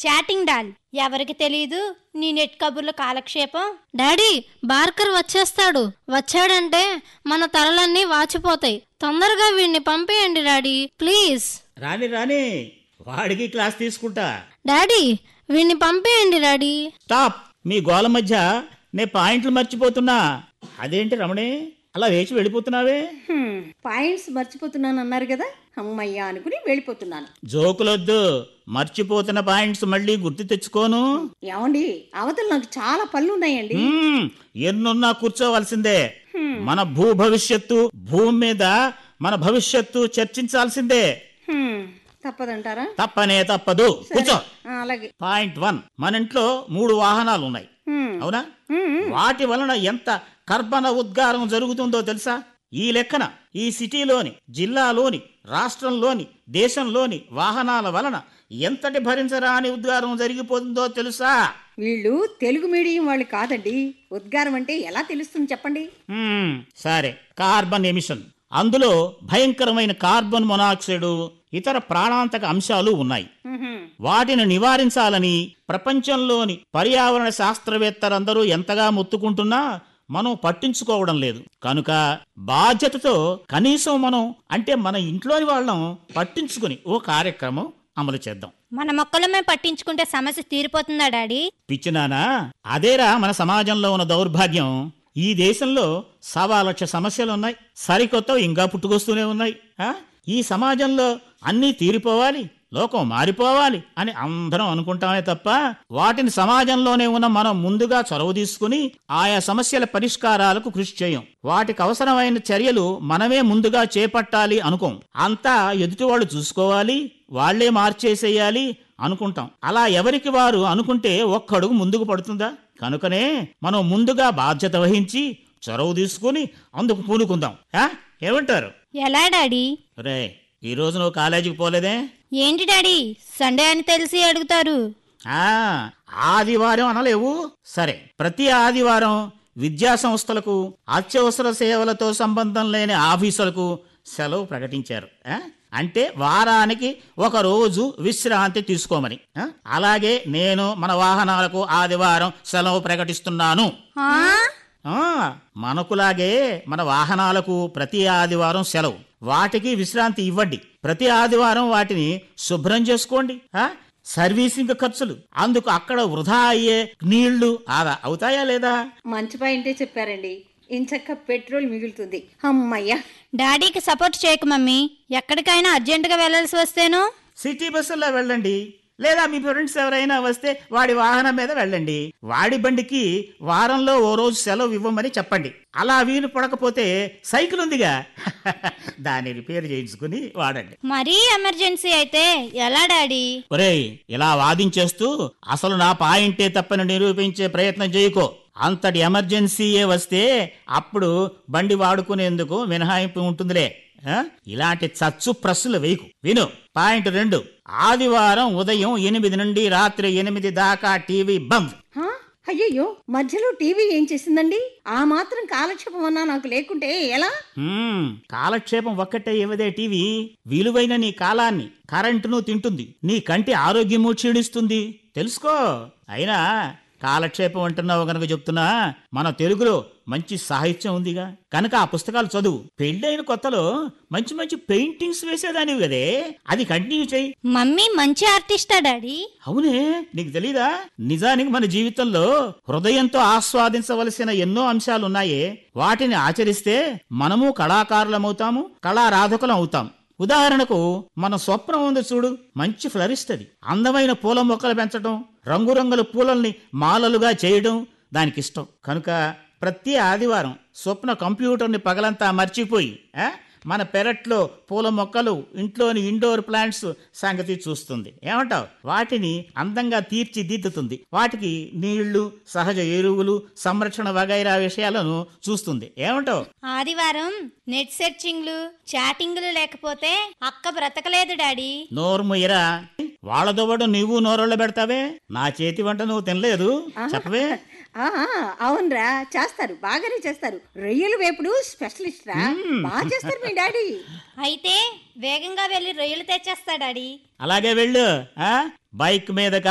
Chatting doll ఎవరికి తెలీదు నీ నెట్ కబుర్ల కాలక్షేపం డాడీ బార్కర్ వచ్చేస్తాడు వచ్చాడంటే మన తలలన్నీ వాచిపోతాయి తొందరగా వీడిని పంపేయండి డాడీ ప్లీజ్ రాని రాని వాడికి క్లాస్ తీసుకుంటా డాడీ వీడిని పంపేయండి డాడీ స్టాప్ మీ గోల మధ్య నే పాయింట్లు మర్చిపోతున్నా అదేంటి రమణి అలా వేచి వెళ్ళిపోతున్నావే హ్మ్, పాయింట్స్ మర్చిపోతున్నాను అన్నారు కదా అమ్మయ్యా అనుకుని వెళ్ళిపోతున్నాను జోకులొద్దు మర్చిపోతున్న పాయింట్స్ మళ్ళీ గుర్తు తెచ్చుకోను ఏమండి అవతల నాకు చాలా పనులు ఉన్నాయండి మ్మ్, ఎన్నున్నా కూర్చోవలసిందే మన భూ భవిష్యత్తు భూమి మీద మన భవిష్యత్తు చర్చించాల్సిందే హ్మ్, తప్పదంటారా తప్పనే తప్పదు కూర్చో ఆ, అలాగే పాయింట్ వన్ మన ఇంట్లో మూడు వాహనాలు ఉన్నాయి హ్మ్, అవునా హ్మ్, వాటి వలన ఎంత కర్బన ఉద్గారం జరుగుతుందో తెలుసా ఈ లెక్కన ఈ సిటీలోని జిల్లాలోని రాష్ట్రంలోని దేశంలోని వాహనాల వలన ఎంతటి భరించరాని ఉద్గారం జరిగిపోతుందో తెలుసా వీళ్ళు తెలుగు మీడియం వాళ్ళు కాదండి ఉద్గారం అంటే ఎలా తెలుస్తుంది చెప్పండి మ్మ్, సరే కార్బన్ ఎమిషన్ అందులో భయంకరమైన కార్బన్ మొనాక్సైడ్ ఇతర ప్రాణాంతక అంశాలు ఉన్నాయి హ్మ్, వాటిని నివారించాలని ప్రపంచంలోని పర్యావరణ శాస్త్రవేత్తలందరూ ఎంతగా మొత్తుకుంటున్నా మనం పట్టించుకోవడం లేదు కనుక బాధ్యతతో కనీసం మనం అంటే మన ఇంట్లోని వాళ్ళం పట్టించుకుని ఓ కార్యక్రమం అమలు చేద్దాం మన మొక్కలమే పట్టించుకుంటే సమస్య తీరిపోతుందా డాడీ పిచ్చినానా అదేరా మన సమాజంలో ఉన్న దౌర్భాగ్యం ఈ దేశంలో సవా లక్ష సమస్యలు ఉన్నాయి సరికొత్తవి ఇంకా పుట్టుకొస్తూనే ఉన్నాయి ఆ? ఈ సమాజంలో అన్నీ తీరిపోవాలి లోకం మారిపోవాలి అని అందరం అనుకుంటామే తప్ప వాటిని సమాజంలోనే ఉన్న మనం ముందుగా చొరవ తీసుకుని ఆయా సమస్యల పరిష్కారాలకు కృషి చేయం వాటికి అవసరమైన చర్యలు మనమే ముందుగా చేపట్టాలి అనుకోం అంతా ఎదుటి వాళ్ళు చూసుకోవాలి వాళ్లే మార్చేసేయాలి అనుకుంటాం అలా ఎవరికి వారు అనుకుంటే ఒక్కడుగు ముందుకు పడుతుందా కనుకనే మనం ముందుగా బాధ్యత వహించి చొరవ తీసుకుని అందుకు పూనుకుందాం ఆ? ఏమంటారు ఎలా డాడీ రే ఈ రోజు నువ్వు కాలేజీకి పోలేదే ఏంటి డాడీ సండే అని తెలిసి అడుగుతారు ఆ ఆదివారం అనలేవు సరే ప్రతి ఆదివారం విద్యా సంస్థలకు అత్యవసర సేవలతో సంబంధం లేని ఆఫీసులకు సెలవు ప్రకటించారు ఆ? అంటే వారానికి ఒక రోజు విశ్రాంతి తీసుకోమని ఆ? అలాగే నేను మన వాహనాలకు ఆదివారం సెలవు ప్రకటిస్తున్నాను ఆ? ఆ మనకులాగే మన వాహనాలకు ప్రతి ఆదివారం సెలవు వాటికి విశ్రాంతి ఇవ్వండి ప్రతి ఆదివారం వాటిని శుభ్రం చేసుకోండి ఆ సర్వీసింగ్ ఖర్చులు అందుకు అక్కడ వృధా అయ్యే నీళ్లు ఆదా అవుతాయా లేదా మంచి పాయింటే చెప్పారండి ఇంచక్క పెట్రోల్ మిగులుతుంది అమ్మయ్యా డాడీకి సపోర్ట్ చేయకు మమ్మీ ఎక్కడికైనా అర్జెంటుగా వెళ్ళాల్సి వస్తేను సిటీ బస్సుల్లో వెళ్ళండి లేదా మీ ఫ్రెండ్స్ ఎవరైనా వస్తే వాడి వాహనం మీద వెళ్ళండి వాడి బండికి వారంలో ఓ రోజు సెలవు ఇవ్వమని చెప్పండి అలా వీలు పడకపోతే సైకిల్ ఉందిగా దాన్ని రిపేర్ చేయించుకుని వాడండి మరీ ఎమర్జెన్సీ అయితే ఎలా డాడీ ఒరేయ్ ఇలా వాదించేస్తూ అసలు నా పాయింటే తప్పని నిరూపించే ప్రయత్నం చేయకో అంతటి ఎమర్జెన్సీయే వస్తే అప్పుడు బండి వాడుకునేందుకు మినహాయింపు ఉంటుందిలే ఆ? ఇలాంటి చచ్చు ప్రశ్నలు వేయకు విను పాయింట్ రెండు ఆదివారం ఉదయం ఎనిమిది నుండి రాత్రి ఎనిమిది దాకా టీవీ బంద్ హా? అయ్యయ్యో మధ్యలో టీవీ ఏం చేసిందండి ఆ మాత్రం కాలక్షేపం అన్నా నాకు లేకుంటే ఎలా హ్మ్, కాలక్షేపం ఒక్కటే ఇవ్వదే టీవీ విలువైన నీ కాలాన్ని కరెంటును తింటుంది నీ కంటి ఆరోగ్యము క్షీణిస్తుంది తెలుసుకో అయినా కాలక్షేపం అంటున్నావు కనుక చెప్తున్నా మన తెలుగులో మంచి సాహిత్యం ఉందిగా కనుక ఆ పుస్తకాలు చదువు పెళ్ళైన కొత్తలో మంచి మంచి పెయింటింగ్స్ వేసేదానివి కదే అది కంటిన్యూ చేయి మమ్మీ మంచి ఆర్టిస్టా డాడీ అవునే నీకు తెలీదా నిజానికి మన జీవితంలో హృదయంతో ఆస్వాదించవలసిన ఎన్నో అంశాలున్నాయే వాటిని ఆచరిస్తే మనము కళాకారులమవుతాము కళారాధకులం అవుతాం ఉదాహరణకు మన స్వప్నం ఉంది చూడు మంచి ఫ్లరిస్ట్ అది అందమైన పూల మొక్కలు పెంచడం రంగురంగుల పూలల్ని మాలలుగా చేయడం దానికి ఇష్టం కనుక ప్రతి ఆదివారం స్వప్న కంప్యూటర్ని పగలంతా మర్చిపోయి ఆ, మన పెరట్లో పూల మొక్కలు ఇంట్లోని ఇండోర్ ప్లాంట్స్ సంగతి చూస్తుంది ఏమంటావు వాటిని అందంగా తీర్చిదిద్దుతుంది వాటికి నీళ్లు సహజ ఎరువులు సంరక్షణ వగైరా విషయాలను చూస్తుంది ఏమంటావు ఆదివారం నెట్ సెర్చింగ్లు చాటింగ్లు లేకపోతే అక్క బ్రతకలేదు డాడీ నోరుముయ్యరా వాళ్ళదోవడు నువ్వు నోరళ్ళు పెడతావే నా చేతి వంట నువ్వు తినలేదు చెప్పవే ఆ ఆ, అవునరా చేస్తారు బాగానే చేస్తారు రొయ్యలు వేపుడు స్పెషలిస్ట్ రా బాగా చేస్తారు మీ డాడీ అయితే వేగంగా వెళ్ళి రొయ్యలు తెచ్చేస్తా డాడీ అలాగే వెళ్ళు ఆ బైక్ మీద